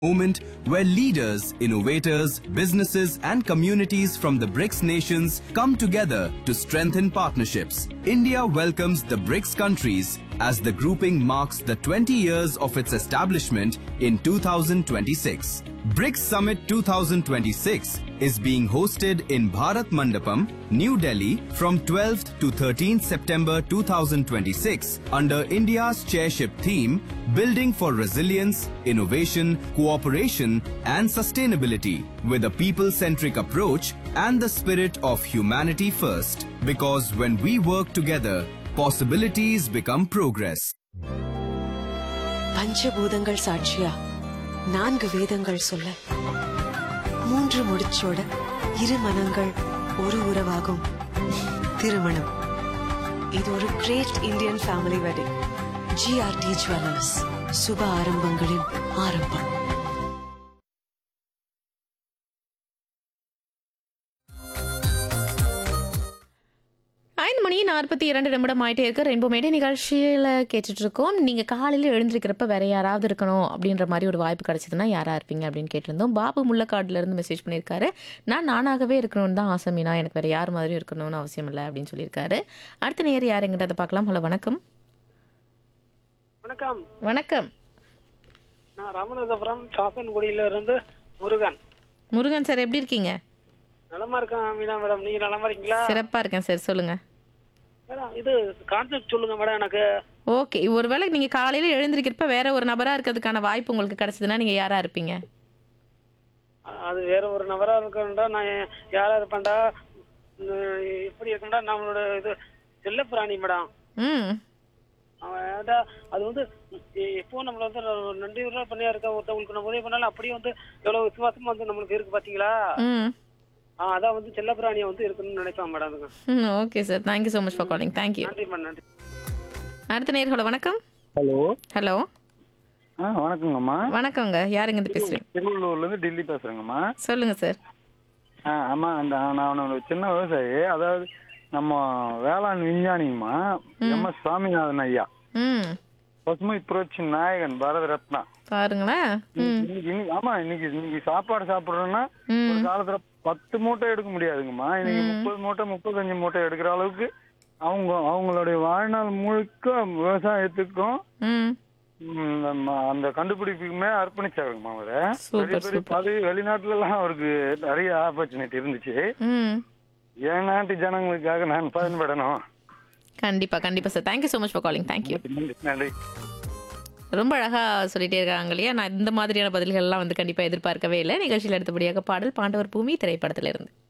moment where leaders, innovators, businesses, and communities from the BRICS nations come together to strengthen partnerships. India welcomes the BRICS countries as the grouping marks the 20 years of its establishment in 2026. BRICS Summit 2026 is being hosted in Bharat Mandapam, New Delhi from 12th to 13th September 2026 under India's chairship theme Building for Resilience, Innovation, Cooperation and Sustainability with a people-centric approach and the spirit of humanity first. Because when we work together, possibilities become progress. பஞ்சபூதங்கள் சாட்சியா நான்கு வேதங்கள் சொல்ல மூன்று முடிச்சோட இரு மனங்கள் ஒரு உறவாகும் திருமணம் இது ஒரு great Indian family wedding GRT jewellers சுப ஆரம்பங்களின் ஆரம்பம் ஐந்து மணி நாற்பத்தி இரண்டு நிமிடம் ஆயிட்டே இருக்கு ரெயின்போ மேடை நிகழ்ச்சியில் கேட்டுட்டு இருக்கோம் நீங்கள் காலையில் எழுந்திருக்கிறப்ப வேற யாராவது இருக்கணும் அப்படின்ற மாதிரி ஒரு வாய்ப்பு கிடைச்சதுன்னா யாரா இருப்பீங்க அப்படின்னு கேட்டிருந்தோம் பாபு முள்ளக்காடுல இருந்து மெசேஜ் பண்ணியிருக்காரு நான் நானாகவே இருக்கணும்னு தான் ஆசை மீனா எனக்கு வேற யார் மாதிரி இருக்கணும்னு அவசியம் இல்லை அப்படின்னு சொல்லியிருக்காரு அடுத்த நேர் யார் எங்கிட்ட அதை பார்க்கலாம் ஹலோ வணக்கம் வணக்கம் வணக்கம் நான் ராமநாதபுரம் சாசன்குடியில இருந்து முருகன் முருகன் சார் எப்படி இருக்கீங்க நலமா இருக்கேன் மீனா மேடம் நீங்க நலமா இருக்கீங்களா சிறப்பா இருக்கேன் சார் சொல்லுங்க மேடம் இது கான்செப்ட் சொல்லுங்க மேடம் எனக்கு ஓகே ஒருவேளை நீங்க காலையில எழுந்திருக்கிறப்ப வேற ஒரு நபரா இருக்கிறதுக்கான வாய்ப்பு உங்களுக்கு கிடைச்சதுன்னா நீங்க யாரா இருப்பீங்க அது வேற ஒரு நபரா இருக்கா நான் யாரா இருப்பேன்டா உம், எப்படி இருக்கேன்டா நம்மளோட இது செல்ல பிராணி மேடம் ம் அவன் அதான் அது வந்து எ- எப்போ நம்மள வந்து ஒரு நன்றி உள்ள பண்ணியா இருக்க ஒருத்தவங்களுக்கு நம்ம உதவி பண்ணாலும் அப்படியே வந்து எவ்வளவு விசுவாசமா வந்து நம்மளுக்கு இருக்கு பாத்தீங்களா ம் ஆ, அதான் வந்து செல்ல பிராணியை வந்து இருக்கணும்னு நினைப்பேன் மேடம் அதுங்க ம் okay sir thank you so much for calling thank you நன்றி மேடம் நன்றி அடுத்த நேர்களோட வணக்கம் ஹலோ ஹலோ ஆ வணக்கங்கம்மா வணக்கங்க யாருங்க இருந்து பேசுறீங்க திருவள்ளூர்லேருந்து டெல்லி பேசுகிறேங்கம்மா சொல்லுங்க சார் ஆ ஆமாம் அந்த நான் ஒரு சின்ன விவசாயி அதாவது நம்ம வேளாண் விஞ்ஞானிங்கம்மா எம் எஸ் சாமிநாதன் ஐயா ம் பசுமை புரட்சி நாயகன் பாரத ரத்னா பாருங்களேன் ம் இன்னைக்கு இன்னைக்கு- ஆமா இன்னைக்கு இன்னைக்கு சாப்பாடு சாப்பிடுறோம்னா ஒரு காலத்துல பத்து மூட்டை எடுக்க முடியாதுங்கம்மா இன்னைக்கு முப்பது மூட்டை முப்பத்தஞ்சு மூட்டை எடுக்கிற அளவுக்கு அவங்க அவங்களுடைய வாழ்நாள் முழுக்க விவசாயத்துக்கும் ம் ம், நம்ம அந்த கண்டுபிடிப்புக்குமே அர்ப்பணிச்சாருங்கம்மா அவரு Super, பெரிய பெரிய பதவி வெளிநாட்டுல எல்லாம் அவருக்கு நிறைய ஆப்பர்ச்சுனிட்டி இருந்துச்சு ம் என் நாட்டு ஜனங்களுக்காக நான் பயன்படணும் கண்டிப்பா கண்டிப்பா sir thank you so much for calling thank you நன்றி நன்றி ரொம்ப அழகா சொல்லிட்டே இருக்காங்க இல்லையா நான் இந்த மாதிரியான பதில்கள்லாம் வந்து கண்டிப்பா எதிர்பார்க்கவே இல்லை நிகழ்ச்சியில் அடுத்தபடியாக பாடல் பாண்டவர் பூமி திரைப்படத்திலிருந்து